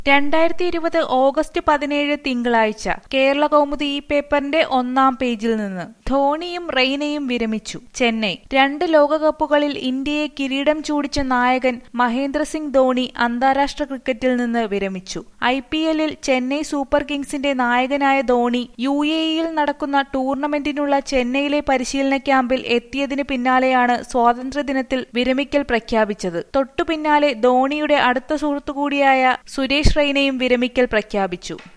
രണ്ടായിരത്തി ഇരുപത് ഓഗസ്റ്റ് പതിനേഴ് തിങ്കളാഴ്ച കേരള കൗമുദി ഈ പേപ്പറിന്റെ ഒന്നാം പേജിൽ നിന്ന് ധോണിയും റെയ്നയും വിരമിച്ചു ചെന്നൈ രണ്ട് ലോകകപ്പുകളിൽ ഇന്ത്യയെ കിരീടം ചൂടിച്ച നായകൻ മഹേന്ദ്ര സിംഗ് ധോണി അന്താരാഷ്ട്ര ക്രിക്കറ്റിൽ നിന്ന് വിരമിച്ചു ഐ പി എല്ലിൽ ചെന്നൈ സൂപ്പർ കിങ്സിന്റെ നായകനായ ധോണി യു എ ഇയിൽ നടക്കുന്ന ടൂർണമെന്റിനുള്ള ചെന്നൈയിലെ പരിശീലന ക്യാമ്പിൽ എത്തിയതിന് പിന്നാലെയാണ് സ്വാതന്ത്ര്യദിനത്തിൽ വിരമിക്കൽ പ്രഖ്യാപിച്ചത് തൊട്ടു പിന്നാലെ ധോണിയുടെ അടുത്ത സുഹൃത്തുകൂടിയായ സുരേഷ് റെയ്നയും വിരമിക്കൽ പ്രഖ്യാപിച്ചു